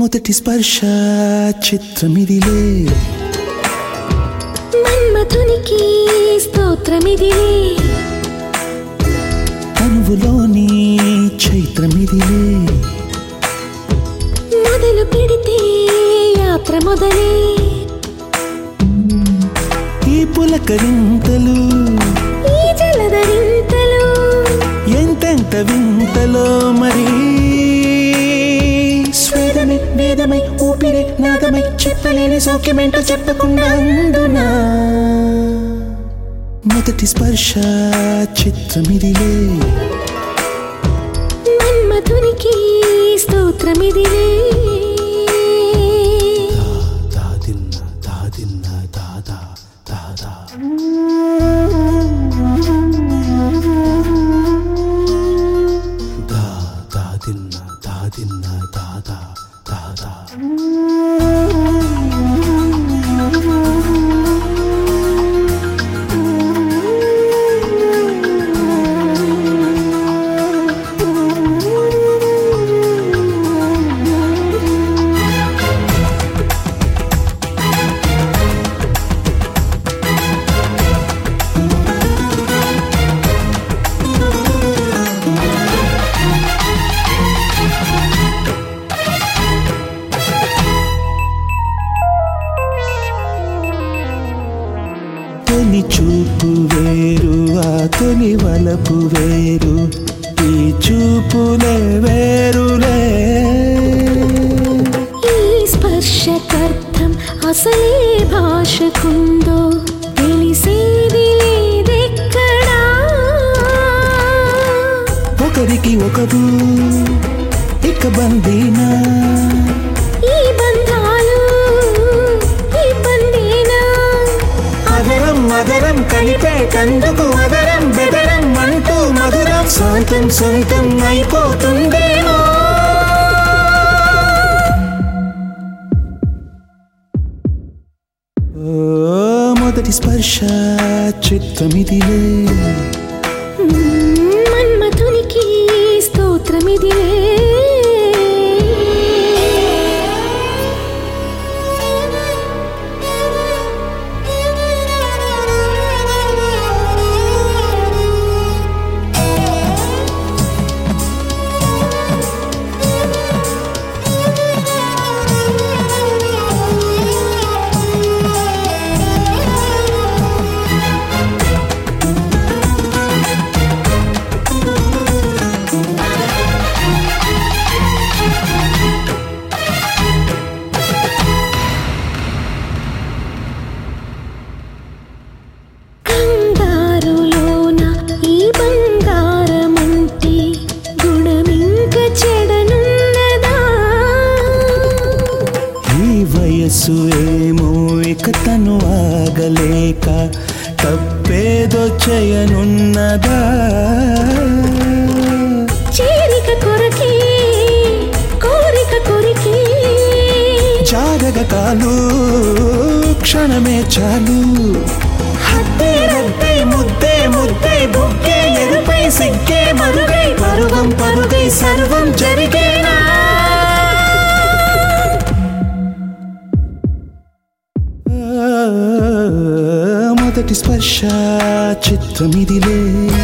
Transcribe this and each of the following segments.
మొదటి స్పర్శ చిత్రమిదిలే మన్మథునికి స్తోత్రమిదిలే తనువులోని చైత్రమిదిలే మొదలు పెడితే యాత్ర మొదలే ఈ పులకరింతలు ఈ జలధరింతలు ఎంతెంత వింతలో మరి స్వేదమై వేదమై ఊపిరే నాదమై చెప్పలేని సౌఖ్యమేంటో చెప్పకుండా అందునా మొదటి స్పర్శ చిత్రమిదిలే మన్మథునికి స్తోత్రమిదిలే దాదిన్న దాదిన్న దాదా దాదా దా దాదిన్న దాదిన్న దాదా దాదా తొలి చూపు వేరు ఆ తొలి వలపు వేరు ఈ చూపులే వేరులే ఈ స్పర్శకర్థం అసలే భాషకుందో తెలిసేది లేదెక్కడా ఒకరికి ఒకరు ఇక బందీనా ఈ బంధాలు ఈ బందేనా అదరం మదరం కలిపే కందుకు అదరం బెదరం అంటూ మధురం సొంతం సొంతం అయిపోతుందేమో ఓ, మొదటి స్పర్శ చిత్తమిదిలే మన్మథునికి స్తోత్రమిదిలే కంగారులోన ఈ బంగారమంటే గుణమింక చెడనున్నదా ఈ వయస్సు ఏమో ఇక తను ఆగలేక తప్పేదో చేయనున్నదా చేరిక కొరకే కోరిక కొరికే జాగగ కాలు క్షణమే చాలు హద్దే రద్దే ముద్దే ముద్దే బుగ్గే ఎరుపై సిగ్గే మరుగై పరువం పరుగై సర్వం జరిగేనా ఆ, మొదటి స్పర్శ చిత్రమిదిలే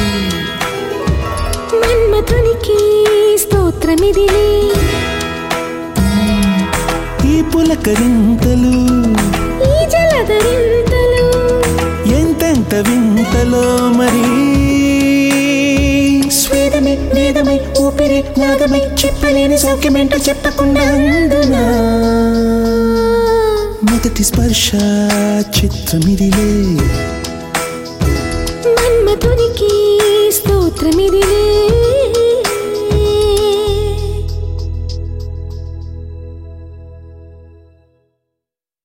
మన్మథునికి స్తోత్రమిదిలే ఈ పులకరింతలు ఈ జలధరింతలు ఎంతెంత వింతలో మరి స్వేదమై వేదమై ఊపిరి నాదమై చెప్పలేని సౌఖ్యమేంటో చెప్పకుండా అందునా మొదటి స్పర్శ చిత్రమిదిలే మన్మథునికి స్తోత్రమిదిలే